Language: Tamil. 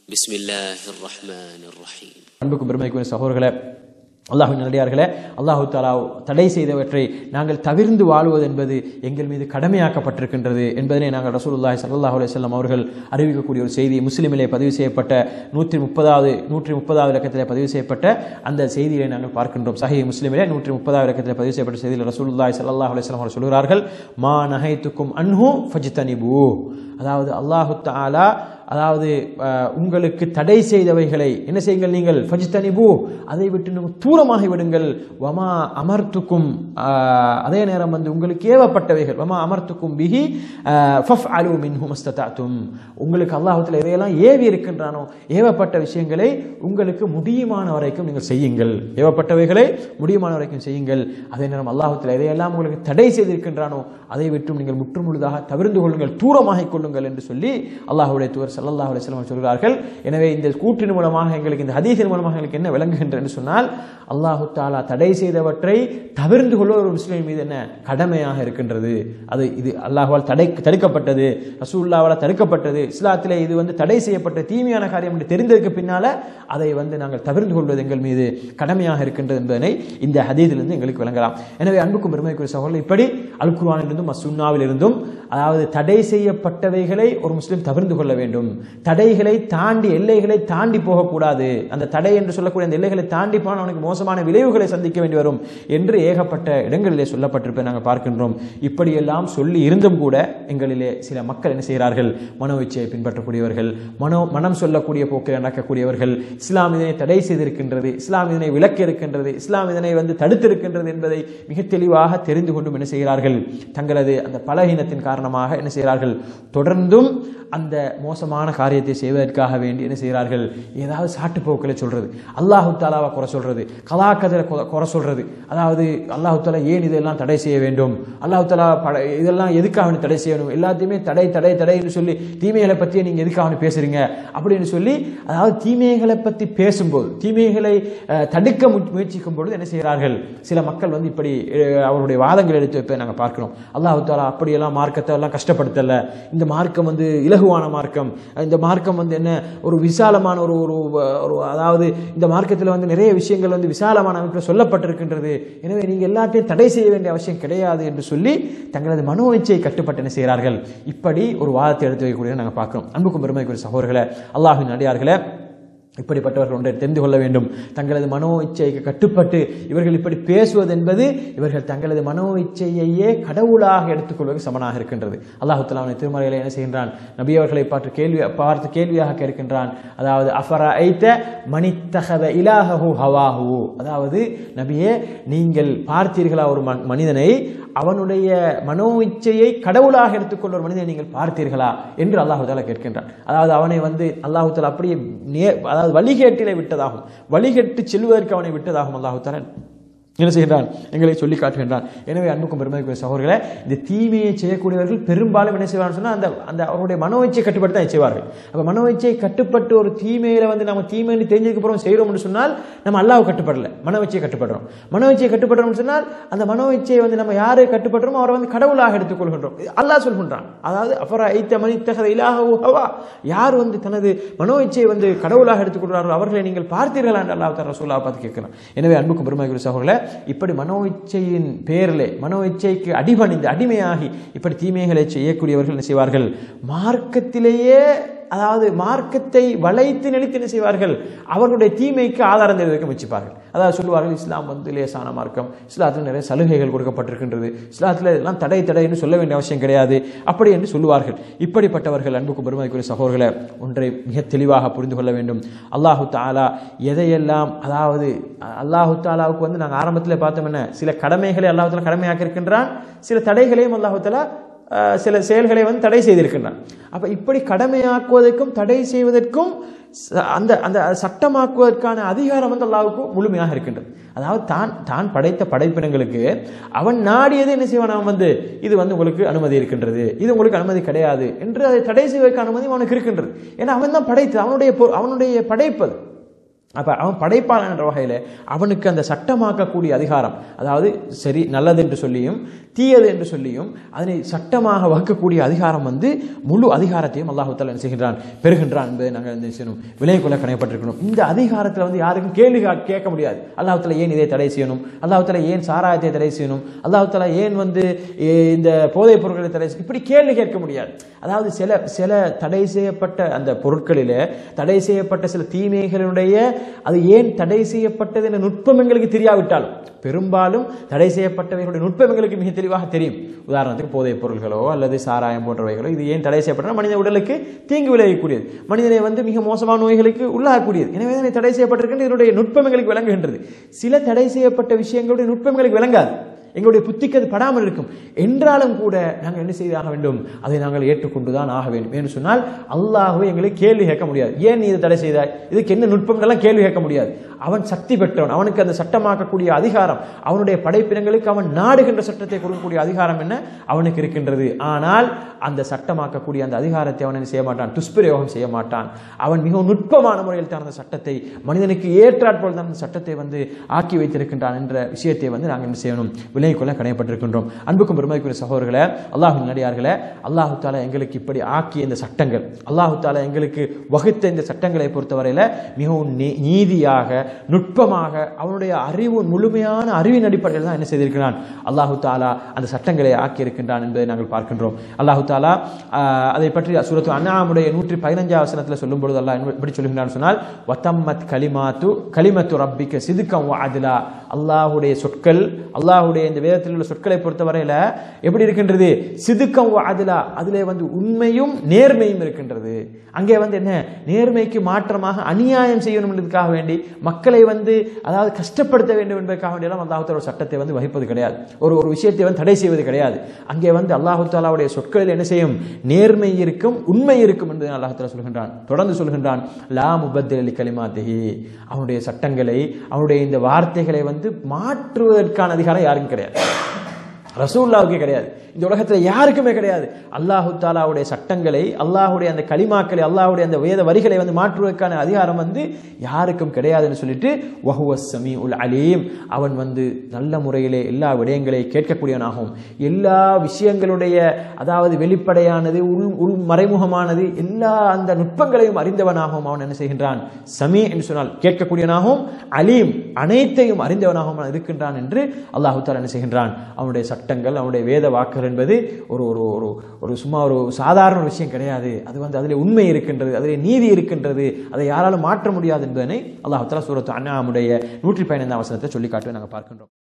بسم الله الرحمن الرحيم அன்புக்கும் பெருமைக்கும் சகோதரர்களே அல்லாஹின் நல்லடியார்களே அல்லாஹு தாலா தடை செய்தவற்றை நாங்கள் தவிர்ந்து வாழ்வது என்பது எங்கள் மீது கடமையாக்கப்பட்டிருக்கின்றது என்பதனை நாங்கள் ரசூலுல்லாஹி ஸல்லல்லாஹு அலைஹி வஸல்லம் அவர்கள் அறிவிக்கக்கூடிய ஒரு செய்தி முஸ்லிமிலே பதிவு செய்யப்பட்ட நூற்றி முப்பதாவது நூற்றி முப்பதாவது இலக்கத்திலே பதிவு செய்யப்பட்ட அந்த செய்தியை நாங்கள் பார்க்கின்றோம் சஹி முஸ்லிமிலே நூற்றி முப்பதாவது இலக்கத்திலே பதிவு செய்யப்பட்ட செய்தியில் ரசூலுல்லாஹி ஸல்லல்லாஹு அலைஹி வஸல்லம் அவர்கள் சொல்கிறார்கள் மா நஹைத்துக்கும் அன்ஹு ஃபஜ்தனிபு அதாவது அல்லாஹு தஆலா அதாவது அஹ், உங்களுக்கு தடை செய்தவைகளை என்ன செய்யுங்கள் நீங்கள் ஃபஜ்தனிபு அதை விட்டு நீங்கள் தூரமாகி விடுங்கள் வமா அமர்த்துக்கும் அஹ், அதே நேரம் வந்து உங்களுக்கு ஏவப்பட்டவைகள் வமா அமர்த்துக்கும் பிஹி ஃபஃப் அலு மின்ஹு மஸ்ததாத்தும் உங்களுக்கு அல்லாஹுத்தில் எதையெல்லாம் ஏவி இருக்கின்றானோ ஏவப்பட்ட விஷயங்களை உங்களுக்கு முடியுமான வரைக்கும் நீங்கள் செய்யுங்கள் ஏவப்பட்டவைகளை முடியுமான வரைக்கும் செய்யுங்கள் அதே நேரம் அல்லாஹுத்தில் எதையெல்லாம் உங்களுக்கு தடை செய்திருக்கின்றானோ அதை விட்டும் நீங்கள் முற்று முழுதாக தவிர்ந்து கொள்ளுங்கள் தூரமாகிக் கொள்ளுங்கள் என்று சொல்லி அல்லாஹுடைய தூர் ஸல்லல்லாஹு அலைஹி வஸல்லம் சொல்கிறார்கள் எனவே இந்த கூற்றின் மூலமாக எங்களுக்கு இந்த ஹதீஸின் மூலமாக எங்களுக்கு என்ன விளங்குகின்றது என்று சொன்னால் அல்லாஹு தாலா தடை செய்தவற்றை தவிர்ந்து கொள்ள ஒரு முஸ்லிம் மீது என்ன கடமையாக இருக்கின்றது அது இது அல்லாஹ்வால் தடை தடுக்கப்பட்டது ரசூல்லாவால் தடுக்கப்பட்டது இஸ்லாத்திலே இது வந்து தடை செய்யப்பட்ட தீமையான காரியம் என்று தெரிந்ததுக்கு பின்னால அதை வந்து நாங்கள் தவிர்ந்து கொள்வது எங்கள் மீது கடமையாக இருக்கின்றது என்பதனை இந்த ஹதீதிலிருந்து எங்களுக்கு விளங்கலாம் எனவே அன்புக்கும் பெருமைக்குரிய சகோதரர் இப்படி அல் குர்ஆனிலிருந்தும் அசுன்னாவில் இருந்தும் அதாவது தடை செய்யப்பட்டவைகளை ஒரு முஸ்லிம் தவிர்ந்து கொள்ள வேண்டும் தடைகளை தாண்டி எல்லைகளை தாண்டி போகக்கூடாது அந்த தடை என்று சொல்லக்கூடிய அந்த எல்லைகளை தாண்டி போனால் அவனுக்கு மோசமான விளைவுகளை சந்திக்க வேண்டி வரும் என்று ஏகப்பட்ட இடங்களிலே சொல்லப்பட்டிருப்பதை நாங்கள் பார்க்கின்றோம் இப்படியெல்லாம் சொல்லி இருந்தும் கூட எங்களிலே சில மக்கள் என்ன செய்கிறார்கள் மனோ இச்சையை பின்பற்றக்கூடியவர்கள் மனோ மனம் சொல்லக்கூடிய போக்கில் நடக்கக்கூடியவர்கள் இஸ்லாம் இதனை தடை செய்திருக்கின்றது இஸ்லாம் இதனை விலக்கி இருக்கின்றது இஸ்லாம் இதனை வந்து தடுத்திருக்கின்றது என்பதை மிக தெளிவாக தெரிந்து கொண்டும் என்ன செய்கிறார்கள் தங்களது அந்த பலகீனத்தின் காரணமாக என்ன செய்கிறார்கள் தொடர்ந்தும் அந்த மோசமான காரியத்தை செய்வதற்காக வேண்டி என்ன செய்கிறார்கள் ஏதாவது சாட்டு போக்களை சொல்றது அல்லாஹு தாலாவை குறை சொல்றது கலாக்கதில் குறை சொல்றது அதாவது அல்லாஹு தாலா ஏன் இதெல்லாம் தடை செய்ய வேண்டும் அல்லாஹு தாலா பட இதெல்லாம் எதுக்காக வேண்டி தடை செய்யணும் எல்லாத்தையுமே தடை தடை தடைன்னு சொல்லி தீமைகளை பற்றி நீங்கள் எதுக்காக வேண்டி பேசுறீங்க அப்படின்னு சொல்லி அதாவது தீமைகளை பற்றி பேசும்போது தீமைகளை அஹ், தடுக்க மு- முயற்சிக்கும் பொழுது என்ன செய்கிறார்கள் சில மக்கள் வந்து இப்படி அஹ், அவருடைய வாதங்கள் எடுத்து வைப்பதை நாங்கள் பார்க்கிறோம் அல்லாஹு தாலா அப்படியெல்லாம் மார்க்கத்தை எல்லாம் கஷ்டப்படுத்தல இந்த மார்க்கம் வந்து இலகுவான மார்க்கம் இந்த மார்க்கம் வந்து என்ன ஒரு விசாலமான ஒரு ஒரு ஒரு அதாவது இந்த மார்க்கத்தில் வந்து நிறைய விஷயங்கள் வந்து விசாலமான அமைப்பில் சொல்லப்பட்டிருக்கின்றது எனவே நீங்கள் எல்லாத்தையும் தடை செய்ய வேண்டிய அவசியம் கிடையாது என்று சொல்லி தங்களது மனோ இச்சையை கட்டுப்பட்டு என்ன செய்கிறார்கள் இப்படி ஒரு வாதத்தை எடுத்து வைக்கக்கூடிய நாங்கள் பார்க்கிறோம் அன்புக்கும் பெருமைக்குரிய சகோதரர்களே அல்லாஹின் அடியார்களே இப்படிப்பட்டவர்கள் ஒன்றை தெரிந்து கொள்ள வேண்டும் தங்களது மனோ இச்சைக்கு கட்டுப்பட்டு இவர்கள் இப்படி பேசுவது என்பது இவர்கள் தங்களது மனோ இச்சையையே கடவுளாக எடுத்துக்கொள்வது சமனாக இருக்கின்றது அல்லாஹு தஆலா அவனை திருமறையில என்ன செய்கின்றான் நபி அவர்களை பார்த்து கேள்வி பார்த்து கேள்வியாக கேட்கின்றான் அதாவது அஃபரா ஐத்த மனித்தகத இலாஹு ஹவாஹு அதாவது நபியே நீங்கள் பார்த்தீர்களா ஒரு ம- மனிதனை அவனுடைய மனோ இச்சையை கடவுளாக எடுத்துக்கொண்ட ஒரு மனிதனை நீங்கள் பார்த்தீர்களா என்று அல்லாஹு தாலா கேட்கின்றான் அதாவது அவனை வந்து அல்லாஹு தாலா அப்படியே நே அதாவது வழிகேட்டிலே விட்டதாகும் வழிகேட்டு செல்வதற்கு அவனை விட்டதாகும் அல்லாஹு தாலா என்ன செய்கின்றான் எங்களை சொல்லி காட்டுகின்றான் எனவே அன்புக்கும் பெருமைக்குரிய சகோதரர்களே இந்த தீமையை செய்யக்கூடியவர்கள் பெரும்பாலும் என்ன செய்வார்கள் சொன்னால் அந்த அந்த அவருடைய மனோ இச்சையை கட்டுப்பட்டு தான் செய்வார்கள் அப்போ மனோ இச்சையை கட்டுப்பட்டு ஒரு தீமையில வந்து நம்ம தீமைன்னு தெரிஞ்சதுக்கு அப்புறம் செய்கிறோம்னு சொன்னால் நம்ம அல்லாஹ் கட்டுப்படல மனோ இச்சையை கட்டுப்படுறோம் மனோ இச்சையை கட்டுப்படுறோம்னு சொன்னால் அந்த மனோ இச்சையை வந்து நம்ம யாரை கட்டுப்படுறோமோ அவரை வந்து கடவுளாக எடுத்துக்கொள்கின்றோம் இது அல்லாஹ் சொல்கின்றான் அதாவது அஃபரா ஐத்த மனித்தகத இலாஹ ஹவா யார் வந்து தனது மனோ இச்சையை வந்து கடவுளாக எடுத்துக்கொள்கிறார்களோ அவர்களை நீங்கள் பார்த்தீர்களா என்று அல்லாஹ் தஆலா ரசூலாவை பார்த்து கேட்கிறான் எனவே அன்புக்கும் பெருமைக்குரிய சகோதரர்களே இப்படி மனோ இச்சையின் பேரிலே மனோ இச்சைக்கு அடிபணிந்து அடிமையாகி இப்படி தீமைகளை செய்யக்கூடியவர்கள் என்ன செய்வார்கள் மார்க்கத்திலேயே அதாவது மார்க்கத்தை வளைத்து நெளித்து என்ன செய்வார்கள் அவர்களுடைய தீமைக்கு ஆதாரம் தெரிவிக்க முயற்சிப்பார்கள் அதாவது சொல்லுவார்கள் இஸ்லாம் வந்து லேசான மார்க்கம் இஸ்லாத்தில் நிறைய சலுகைகள் கொடுக்கப்பட்டிருக்கின்றது இஸ்லாத்தில் இதெல்லாம் தடை தடைன்னு சொல்ல வேண்டிய அவசியம் கிடையாது அப்படி என்று சொல்லுவார்கள் இப்படிப்பட்டவர்கள் அன்புக்கு பெருமதிக்குரிய சகோதரர்களை ஒன்றை மிக தெளிவாக புரிந்து கொள்ள வேண்டும் அல்லாஹு தாலா எதையெல்லாம் அதாவது அல்லாஹு தாலாவுக்கு வந்து நாங்கள் ஆரம்பத்தில் பார்த்தோம் என்ன சில கடமைகளை அல்லாஹு தாலா கடமையாக்கி இருக்கின்றான் சில தடைகளையும் அல்லாஹு தாலா அஹ், சில செயல்களை வந்து தடை செய்திருக்கின்றான் அப்ப இப்படி கடமையாக்குவதற்கும் தடை செய்வதற்கும் ச- அந்த அந்த சட்டமாக்குவதற்கான அதிகாரம் வந்து அல்லாஹ்வுக்கு முழுமையாக இருக்கின்றது அதாவது தான் தான் படைத்த படைப்பினங்களுக்கு அவன் நாடியது என்ன செய்வான் அவன் வந்து இது வந்து உங்களுக்கு அனுமதி இருக்கின்றது இது உங்களுக்கு அனுமதி கிடையாது என்று அதை தடை செய்வதற்கு அனுமதி அவனுக்கு இருக்கின்றது ஏன்னா அவன் தான் படைத்து அவனுடைய பொ- அவனுடைய படைப்பு அது அப்ப அவன் படைப்பாளன் என்ற வகையில அவனுக்கு அந்த சட்டமாக்கக்கூடிய அதிகாரம் அதாவது சரி நல்லது என்று சொல்லியும் தீயது என்று சொல்லியும் அதனை சட்டமாக வகுக்கக்கூடிய அதிகாரம் வந்து முழு அதிகாரத்தையும் அல்லாஹு தாலா என்ன செய்கின்றான் பெறுகின்றான் என்பதை நாங்கள் என்ன செய்யணும் விலை கொள்ள கணையப்பட்டிருக்கணும் இந்த அதிகாரத்தில் வந்து யாருக்கும் கேள்வி கா- கேட்க முடியாது அல்லாஹு தாலா ஏன் இதை தடை செய்யணும் அல்லாஹு தாலா ஏன் சாராயத்தை தடை செய்யணும் அல்லாஹு தாலா ஏன் வந்து ஏ, இந்த போதைப் பொருட்களை தடை செய்ய- இப்படி கேள்வி கேட்க முடியாது அதாவது சில சில தடை செய்யப்பட்ட அந்த பொருட்களிலே தடை செய்யப்பட்ட சில தீமைகளுடைய அது ஏன் தடை செய்யப்பட்டது என்ற நுட்பம் எங்களுக்கு தெரியாவிட்டாலும் பெரும்பாலும் தடை செய்யப்பட்டவைகளுடைய நுட்பம் எங்களுக்கு மிக தெளிவாக தெரியும் உதாரணத்துக்கு போதைப் பொருள்களோ அல்லது சாராயம் போன்றவைகளோ இது ஏன் தடை செய்யப்பட்டன மனித உடலுக்கு தீங்கு விளைவிக்கக்கூடியது மனிதனை வந்து மிக மோசமான நோய்களுக்கு உள்ளாகக்கூடியது எனவே இதனை தடை செய்யப்பட்டிருக்கின்ற இதனுடைய நுட்பம் எங்களுக்கு விளங்குகின்றது சில தடை செய்யப்பட்ட விஷயங்களுடைய நுட்பம் எங்களுக்கு விளங்காது எங்களுடைய புத்திக்கு அது படாமல் இருக்கும் என்றாலும் கூட நாங்கள் என்ன செய்தாக வேண்டும் அதை நாங்கள் ஏற்றுக்கொண்டுதான் ஆக வேண்டும் என்று சொன்னால் அல்லாஹ்வை எங்களை கேள்வி கேட்க முடியாது ஏன் நீ இதை தடை செய்தாய் இதுக்கு என்ன நுட்பங்கள்லாம் கேள்வி கேட்க முடியாது அவன் சக்தி பெற்றவன் அவனுக்கு அந்த சட்டமாக்கக்கூடிய அதிகாரம் அவனுடைய படைப்பினங்களுக்கு அவன் நாடுகின்ற சட்டத்தை கொடுக்கக்கூடிய அதிகாரம் என்ன அவனுக்கு இருக்கின்றது ஆனால் அந்த சட்டமாக்கக்கூடிய அந்த அதிகாரத்தை அவன் என்ன செய்ய மாட்டான் துஷ்பிரயோகம் செய்ய மாட்டான் அவன் மிகவும் நுட்பமான முறையில் தான் அந்த சட்டத்தை மனிதனுக்கு ஏற்றாற்போல் தான் அந்த சட்டத்தை வந்து ஆக்கி வைத்திருக்கின்றான் என்ற விஷயத்தை வந்து நாங்கள் என்ன செய்யணும் விலை கொள்ள கடையப்பட்டிருக்கின்றோம் அன்புக்கும் பெருமைக்குரிய சகோதரர்களே அல்லாஹின் நடிகார்களே அல்லாஹு தாலா எங்களுக்கு இப்படி ஆக்கிய இந்த சட்டங்கள் அல்லாஹு தாலா எங்களுக்கு வகுத்த இந்த சட்டங்களை பொறுத்தவரையில மிகவும் நீ- நீதியாக நுட்பமாக அவனுடைய அறிவு முழுமையான அறிவின் அடிப்படையில் தான் என்ன செய்திருக்கிறான் அல்லாஹு தாலா அந்த சட்டங்களை ஆக்கி இருக்கின்றான் என்பதை நாங்கள் பார்க்கின்றோம் அல்லாஹு தாலா ஆஹ், அதை பற்றி சூரத்து அண்ணாமுடைய நூற்றி பதினஞ்சாம் வசனத்தில் சொல்லும் பொழுது அல்லாஹ் என்ன- எப்படி சொல்லுகிறான் சொன்னால் வத்தம்மத் கலிமாத்து கலிமத்து ரப்பிக்க சிதுக்கம் அதிலா அல்லாஹுடைய சொற்கள் அல்லாஹுடைய இந்த வேதத்தில் உள்ள சொற்களை பொறுத்தவரையில எப்படி இருக்கின்றது சிதுக்கம் அதிலா அதிலே வந்து உண்மையும் நேர்மையும் இருக்கின்றது அங்கே வந்து என்ன நேர்மைக்கு மாற்றமாக அநியாயம் செய்யணும் என்பதற்காக வேண்டி மக்களை வந்து அதாவது கஷ்டப்படுத்த வேண்டும் என்பதற்காக வேண்டியெல்லாம் அல்லாஹு ஒரு சட்டத்தை வந்து வகிப்பது கிடையாது ஒரு ஒரு விஷயத்தை வந்து தடை செய்வது கிடையாது அங்கே வந்து அல்லாஹு தாலாவுடைய சொற்களில் என்ன செய்யும் நேர்மை இருக்கும் உண்மை இருக்கும் என்று அல்லாஹ் தாலா சொல்கின்றான் தொடர்ந்து சொல்கின்றான் லா முபத்தில் அலி கலிமாத்திஹி அவனுடைய சட்டங்களை அவனுடைய இந்த வார்த்தைகளை வந்து மாற்றுவதற்கான அதிகாரம் யாருக்கும் கிடையாது ரசூல்லாவுக்கு கிடையாது இந்த உலகத்தில் யாருக்குமே கிடையாது அல்லாஹு தாலாவுடைய சட்டங்களை அல்லாஹுடைய அந்த கலிமாக்களை அல்லாஹுடைய அந்த வேத வரிகளை வந்து மாற்றுவதற்கான அதிகாரம் வந்து யாருக்கும் கிடையாதுன்னு சொல்லிட்டு வஹுவ சமீ உல் அலீம் அவன் வந்து நல்ல முறையிலே எல்லா விடயங்களை கேட்கக்கூடியவனாகவும் எல்லா விஷயங்களுடைய அதாவது வெளிப்படையானது உள் உள் மறைமுகமானது எல்லா அந்த நுட்பங்களையும் அறிந்தவனாகவும் அவன் என்ன செய்கின்றான் சமீ என்று சொன்னால் கேட்கக்கூடியவனாகவும் அலீம் அனைத்தையும் அறிந்தவனாகவும் அவன் இருக்கின்றான் என்று அல்லாஹு தாலா என்ன செய்கின்றான் அவனுடைய சட்டங்கள் அவனுடைய வேத வாக்குகள் என்பது ஒரு ஒரு ஒரு ஒரு சும்மா ஒரு சாதாரண ஒரு விஷயம் கிடையாது அது வந்து அதில் உண்மை இருக்கின்றது அதில் நீதி இருக்கின்றது அதை யாராலும் மாற்ற முடியாது என்பதனை அல்லாஹ் தாலா சூரத்து அண்ணாமுடைய நூற்றி பதினைந்தாம் வசனத்தை சொல்லி காட்டுவதை நாங்கள் பார்க்கின்றோம்